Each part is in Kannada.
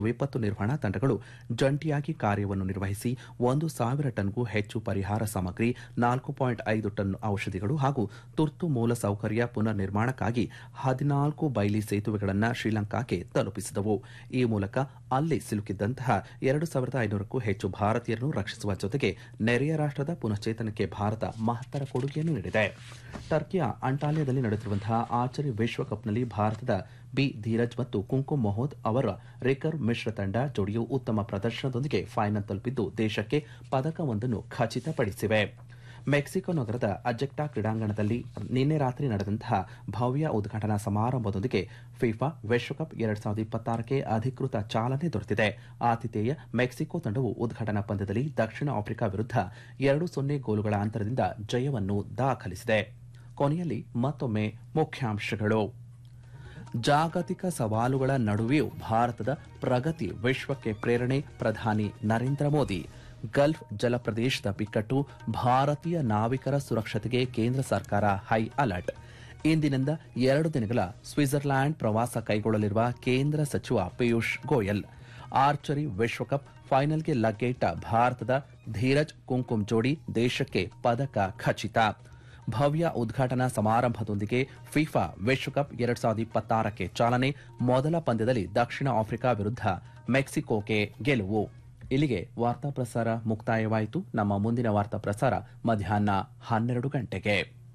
ವಿಪತ್ತು ನಿರ್ವಹಣಾ ತಂಡಗಳು ಜಂಟಿಯಾಗಿ ಕಾರ್ಯವನ್ನು ನಿರ್ವಹಿಸಿ ಒಂದು ಸಾವಿರ ಟನ್ಗೂ ಹೆಚ್ಚು ಪರಿಹಾರ ಸಾಮಗ್ರಿ ನಾಲ್ಕು ಪಾಯಿಂಟ್ ಐದು ಟನ್ ಔಷಧಿಗಳು ಹಾಗೂ ತುರ್ತು ಮೂಲ ಸೌಕರ್ಯ ಪುನರ್ ನಿರ್ಮಾಣಕ್ಕಾಗಿ ಹದಿನಾಲ್ಕು ಬೈಲಿ ಸೇತುವೆಗಳನ್ನು ಶ್ರೀಲಂಕಾಕ್ಕೆ ತಲುಪಿಸಿದವು ಈ ಮೂಲಕ ಅಲ್ಲಿ ಸಿಲುಕಿದ್ದಂತಹ ಎರಡು ಸಾವಿರದ ಐನೂರಕ್ಕೂ ಹೆಚ್ಚು ಭಾರತೀಯರನ್ನು ರಕ್ಷಿಸುವ ಜೊತೆಗೆ ನೆರೆಯ ರಾಷ್ಟದ ಪುನಶ್ಚೇತನಕ್ಕೆ ಭಾರತ ಮಹತ್ತರ ಕೊಡುಗೆಯನ್ನು ನೀಡಿದೆ ಟರ್ಕಿಯ ಅಂಟಾಲಿಯಾದಲ್ಲಿ ನಡೆಯುತ್ತಿರುವಂತಹ ಆರ್ಚರಿ ವಿಶ್ವಕಪ್ನಲ್ಲಿ ಭಾರತದ ಬಿ ಧೀರಜ್ ಮತ್ತು ಕುಂಕುಮ್ ಮೊಹೋದ್ ಅವರ ರೇಕರ್ ಮಿಶ್ರ ತಂಡ ಜೋಡಿಯು ಉತ್ತಮ ಪ್ರದರ್ಶನದೊಂದಿಗೆ ಫೈನಲ್ ತಲುಪಿದ್ದು ದೇಶಕ್ಕೆ ಪದಕವೊಂದನ್ನು ಖಚಿತಪಡಿಸಿವೆ ಮೆಕ್ಸಿಕೋ ನಗರದ ಅಜೆಕ್ಟಾ ಕ್ರೀಡಾಂಗಣದಲ್ಲಿ ನಿನ್ನೆ ರಾತ್ರಿ ನಡೆದಂತಹ ಭವ್ಯ ಉದ್ಘಾಟನಾ ಸಮಾರಂಭದೊಂದಿಗೆ ಫಿಫಾ ವಿಶ್ವಕಪ್ ಎರಡ್ ಸಾವಿರದ ಇಪ್ಪತ್ತಾರಕ್ಕೆ ಅಧಿಕೃತ ಚಾಲನೆ ದೊರೆತಿದೆ ಆತಿಥೇಯ ಮೆಕ್ಸಿಕೋ ತಂಡವು ಉದ್ಘಾಟನಾ ಪಂದ್ಯದಲ್ಲಿ ದಕ್ಷಿಣ ಆಫ್ರಿಕಾ ವಿರುದ್ಧ ಎರಡು ಸೊನ್ನೆ ಗೋಲುಗಳ ಅಂತರದಿಂದ ಜಯವನ್ನು ದಾಖಲಿಸಿದೆ ಕೊನೆಯಲ್ಲಿ ಮತ್ತೊಮ್ಮೆ ಮುಖ್ಯಾಂಶಗಳು ಜಾಗತಿಕ ಸವಾಲುಗಳ ನಡುವೆಯೂ ಭಾರತದ ಪ್ರಗತಿ ವಿಶ್ವಕ್ಕೆ ಪ್ರೇರಣೆ ಪ್ರಧಾನಿ ನರೇಂದ್ರ ಮೋದಿ ಗಲ್ಫ್ ಜಲಪ್ರದೇಶದ ಬಿಕ್ಕಟ್ಟು ಭಾರತೀಯ ನಾವಿಕರ ಸುರಕ್ಷತೆಗೆ ಕೇಂದ್ರ ಸರ್ಕಾರ ಹೈ ಅಲರ್ಟ್ ಇಂದಿನಿಂದ ಎರಡು ದಿನಗಳ ಸ್ವಿಟ್ಜರ್ಲ್ಯಾಂಡ್ ಪ್ರವಾಸ ಕೈಗೊಳ್ಳಲಿರುವ ಕೇಂದ್ರ ಸಚಿವ ಪಿಯೂಷ್ ಗೋಯಲ್ ಆರ್ಚರಿ ವಿಶ್ವಕಪ್ ಫೈನಲ್ಗೆ ಲಗ್ಗೇಟ ಭಾರತದ ಧೀರಜ್ ಕುಂಕುಮ್ ಜೋಡಿ ದೇಶಕ್ಕೆ ಪದಕ ಖಚಿತ ಭವ್ಯ ಉದ್ಘಾಟನಾ ಸಮಾರಂಭದೊಂದಿಗೆ ಫಿಫಾ ವಿಶ್ವಕಪ್ ಎರಡ್ ಸಾವಿರದ ಇಪ್ಪತ್ತಾರಕ್ಕೆ ಚಾಲನೆ ಮೊದಲ ಪಂದ್ಯದಲ್ಲಿ ದಕ್ಷಿಣ ಆಫ್ರಿಕಾ ವಿರುದ್ಧ ಮೆಕ್ಸಿಕೋಗೆ ಗೆಲುವು ಇಲ್ಲಿಗೆ ವಾರ್ತಾ ಪ್ರಸಾರ ಮುಕ್ತಾಯವಾಯಿತು ನಮ್ಮ ಮುಂದಿನ ವಾರ್ತಾ ಪ್ರಸಾರ ಮಧ್ಯಾಹ್ನ ಹನ್ನೆರಡು ಗಂಟೆಗೆ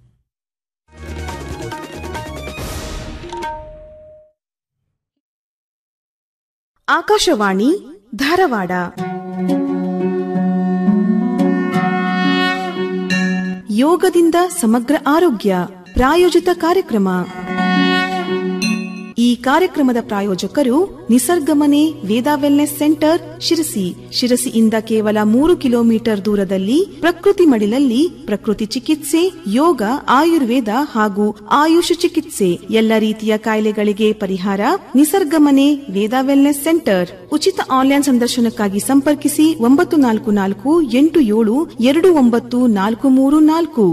ಆಕಾಶವಾಣಿ ಧಾರವಾಡ ಯೋಗದಿಂದ ಸಮಗ್ರ ಆರೋಗ್ಯ ಪ್ರಾಯೋಜಿತ ಕಾರ್ಯಕ್ರಮ ಈ ಕಾರ್ಯಕ್ರಮದ ಪ್ರಾಯೋಜಕರು ನಿಸರ್ಗಮನೆ ವೇದಾ ವೆಲ್ನೆಸ್ ಸೆಂಟರ್ ಶಿರಸಿ ಶಿರಸಿಯಿಂದ ಕೇವಲ ಮೂರು ಕಿಲೋಮೀಟರ್ ದೂರದಲ್ಲಿ ಪ್ರಕೃತಿ ಮಡಿಲಲ್ಲಿ ಪ್ರಕೃತಿ ಚಿಕಿತ್ಸೆ ಯೋಗ ಆಯುರ್ವೇದ ಹಾಗೂ ಆಯುಷ್ ಚಿಕಿತ್ಸೆ ಎಲ್ಲ ರೀತಿಯ ಕಾಯಿಲೆಗಳಿಗೆ ಪರಿಹಾರ ನಿಸರ್ಗಮನೆ ವೇದಾ ವೆಲ್ನೆಸ್ ಸೆಂಟರ್ ಉಚಿತ ಆನ್ಲೈನ್ ಸಂದರ್ಶನಕ್ಕಾಗಿ ಸಂಪರ್ಕಿಸಿ ಒಂಬತ್ತು ನಾಲ್ಕು ನಾಲ್ಕು ಎಂಟು ಏಳು ಎರಡು ಒಂಬತ್ತು ನಾಲ್ಕು ಮೂರು ನಾಲ್ಕು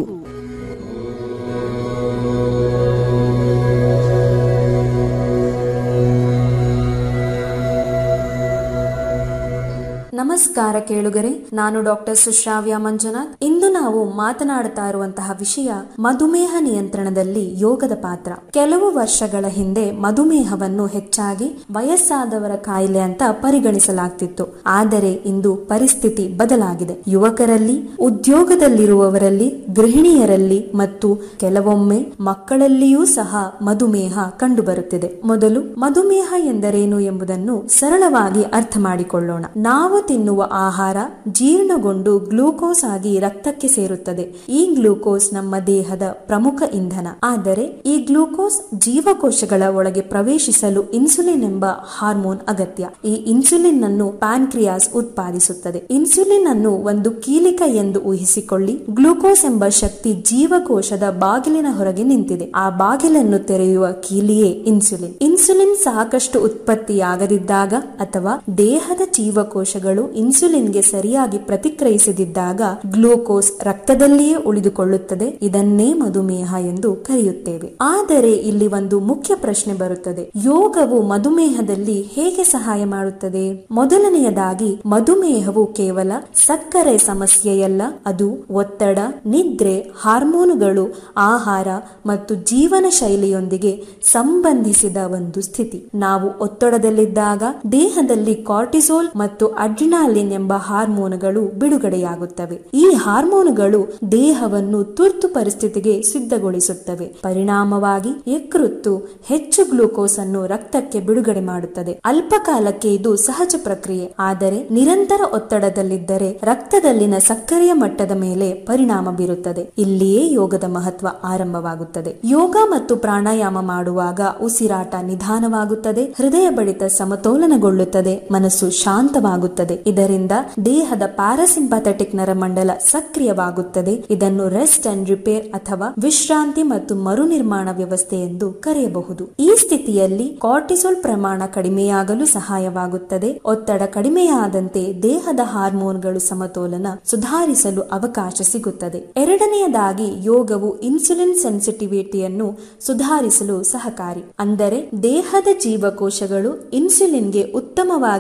ನಮಸ್ಕಾರ ಕೇಳುಗರೆ ನಾನು ಡಾಕ್ಟರ್ ಸುಶ್ರಾವ್ಯ ಮಂಜುನಾಥ್ ಇಂದು ನಾವು ಮಾತನಾಡುತ್ತಾ ಇರುವಂತಹ ವಿಷಯ ಮಧುಮೇಹ ನಿಯಂತ್ರಣದಲ್ಲಿ ಯೋಗದ ಪಾತ್ರ ಕೆಲವು ವರ್ಷಗಳ ಹಿಂದೆ ಮಧುಮೇಹವನ್ನು ಹೆಚ್ಚಾಗಿ ವಯಸ್ಸಾದವರ ಕಾಯಿಲೆ ಅಂತ ಪರಿಗಣಿಸಲಾಗ್ತಿತ್ತು ಆದರೆ ಇಂದು ಪರಿಸ್ಥಿತಿ ಬದಲಾಗಿದೆ ಯುವಕರಲ್ಲಿ ಉದ್ಯೋಗದಲ್ಲಿರುವವರಲ್ಲಿ ಗೃಹಿಣಿಯರಲ್ಲಿ ಮತ್ತು ಕೆಲವೊಮ್ಮೆ ಮಕ್ಕಳಲ್ಲಿಯೂ ಸಹ ಮಧುಮೇಹ ಕಂಡುಬರುತ್ತಿದೆ ಮೊದಲು ಮಧುಮೇಹ ಎಂದರೇನು ಎಂಬುದನ್ನು ಸರಳವಾಗಿ ಅರ್ಥ ಮಾಡಿಕೊಳ್ಳೋಣ ನಾವು ತಿನ್ನುವ ಆಹಾರ ಜೀರ್ಣಗೊಂಡು ಗ್ಲೂಕೋಸ್ ಆಗಿ ರಕ್ತಕ್ಕೆ ಸೇರುತ್ತದೆ ಈ ಗ್ಲೂಕೋಸ್ ನಮ್ಮ ದೇಹದ ಪ್ರಮುಖ ಇಂಧನ ಆದರೆ ಈ ಗ್ಲೂಕೋಸ್ ಜೀವಕೋಶಗಳ ಒಳಗೆ ಪ್ರವೇಶಿಸಲು ಇನ್ಸುಲಿನ್ ಎಂಬ ಹಾರ್ಮೋನ್ ಅಗತ್ಯ ಈ ಇನ್ಸುಲಿನ್ ಅನ್ನು ಪ್ಯಾನ್ಕ್ರಿಯಾಸ್ ಉತ್ಪಾದಿಸುತ್ತದೆ ಇನ್ಸುಲಿನ್ ಅನ್ನು ಒಂದು ಕೀಲಿಕ ಎಂದು ಊಹಿಸಿಕೊಳ್ಳಿ ಗ್ಲೂಕೋಸ್ ಎಂಬ ಶಕ್ತಿ ಜೀವಕೋಶದ ಬಾಗಿಲಿನ ಹೊರಗೆ ನಿಂತಿದೆ ಆ ಬಾಗಿಲನ್ನು ತೆರೆಯುವ ಕೀಲಿಯೇ ಇನ್ಸುಲಿನ್ ಇನ್ಸುಲಿನ್ ಸಾಕಷ್ಟು ಉತ್ಪತ್ತಿಯಾಗದಿದ್ದಾಗ ಅಥವಾ ದೇಹದ ಜೀವಕೋಶಗಳು ಇನ್ಸುಲಿನ್ಗೆ ಸರಿಯಾಗಿ ಪ್ರತಿಕ್ರಿಯಿಸದಿದ್ದಾಗ ಗ್ಲೂಕೋಸ್ ರಕ್ತದಲ್ಲಿಯೇ ಉಳಿದುಕೊಳ್ಳುತ್ತದೆ ಇದನ್ನೇ ಮಧುಮೇಹ ಎಂದು ಕರೆಯುತ್ತೇವೆ ಆದರೆ ಇಲ್ಲಿ ಒಂದು ಮುಖ್ಯ ಪ್ರಶ್ನೆ ಬರುತ್ತದೆ ಯೋಗವು ಮಧುಮೇಹದಲ್ಲಿ ಹೇಗೆ ಸಹಾಯ ಮಾಡುತ್ತದೆ ಮೊದಲನೆಯದಾಗಿ ಮಧುಮೇಹವು ಕೇವಲ ಸಕ್ಕರೆ ಸಮಸ್ಯೆಯಲ್ಲ ಅದು ಒತ್ತಡ ನಿದ್ರೆ ಹಾರ್ಮೋನುಗಳು ಆಹಾರ ಮತ್ತು ಜೀವನ ಶೈಲಿಯೊಂದಿಗೆ ಸಂಬಂಧಿಸಿದ ಒಂದು ಸ್ಥಿತಿ ನಾವು ಒತ್ತಡದಲ್ಲಿದ್ದಾಗ ದೇಹದಲ್ಲಿ ಕಾರ್ಟಿಸೋಲ್ ಮತ್ತು ಅಡ್ರಿನಾಲಿನ್ ಎಂಬ ಹಾರ್ಮೋನುಗಳು ಬಿಡುಗಡೆಯಾಗುತ್ತವೆ ಈ ಹಾರ್ಮೋನುಗಳು ದೇಹವನ್ನು ತುರ್ತು ಪರಿಸ್ಥಿತಿಗೆ ಸಿದ್ಧಗೊಳಿಸುತ್ತವೆ ಪರಿಣಾಮವಾಗಿ ಯಕೃತ್ತು ಹೆಚ್ಚು ಗ್ಲೂಕೋಸ್ ಅನ್ನು ರಕ್ತಕ್ಕೆ ಬಿಡುಗಡೆ ಮಾಡುತ್ತದೆ ಅಲ್ಪಕಾಲಕ್ಕೆ ಇದು ಸಹಜ ಪ್ರಕ್ರಿಯೆ ಆದರೆ ನಿರಂತರ ಒತ್ತಡದಲ್ಲಿದ್ದರೆ ರಕ್ತದಲ್ಲಿನ ಸಕ್ಕರೆಯ ಮಟ್ಟದ ಮೇಲೆ ಪರಿಣಾಮ ಬೀರುತ್ತದೆ ಇಲ್ಲಿಯೇ ಯೋಗದ ಮಹತ್ವ ಆರಂಭವಾಗುತ್ತದೆ ಯೋಗ ಮತ್ತು ಪ್ರಾಣಾಯಾಮ ಮಾಡುವಾಗ ಉಸಿರಾಟ ನಿಧಾನವಾಗುತ್ತದೆ ಹೃದಯ ಬಡಿತ ಸಮತೋಲನಗೊಳ್ಳುತ್ತದೆ ಮನಸ್ಸು ಶಾಂತವಾಗುತ್ತದೆ ಇದರಿಂದ ದೇಹದ ಪ್ಯಾರಾಸಿಂಪಥೆಟಿಕ್ ನರಮಂಡಲ ಸಕ್ರಿಯವಾಗುತ್ತದೆ ಇದನ್ನು ರೆಸ್ಟ್ ಅಂಡ್ ರಿಪೇರ್ ಅಥವಾ ವಿಶ್ರಾಂತಿ ಮತ್ತು ಮರುನಿರ್ಮಾಣ ವ್ಯವಸ್ಥೆ ಎಂದು ಕರೆಯಬಹುದು ಈ ಸ್ಥಿತಿಯಲ್ಲಿ ಕಾರ್ಟಿಸೋಲ್ ಪ್ರಮಾಣ ಕಡಿಮೆಯಾಗಲು ಸಹಾಯವಾಗುತ್ತದೆ ಒತ್ತಡ ಕಡಿಮೆಯಾದಂತೆ ದೇಹದ ಹಾರ್ಮೋನ್ಗಳು ಸಮತೋಲನ ಸುಧಾರಿಸಲು ಅವಕಾಶ ಸಿಗುತ್ತದೆ ಎರಡನೆಯದಾಗಿ ಯೋಗವು ಇನ್ಸುಲಿನ್ ಸೆನ್ಸಿಟಿವಿಟಿಯನ್ನು ಸುಧಾರಿಸಲು ಸಹಕಾರಿ ಅಂದರೆ ದೇಹದ ಜೀವಕೋಶಗಳು ಇನ್ಸುಲಿನ್ಗೆ ಉತ್ತಮವಾಗಿ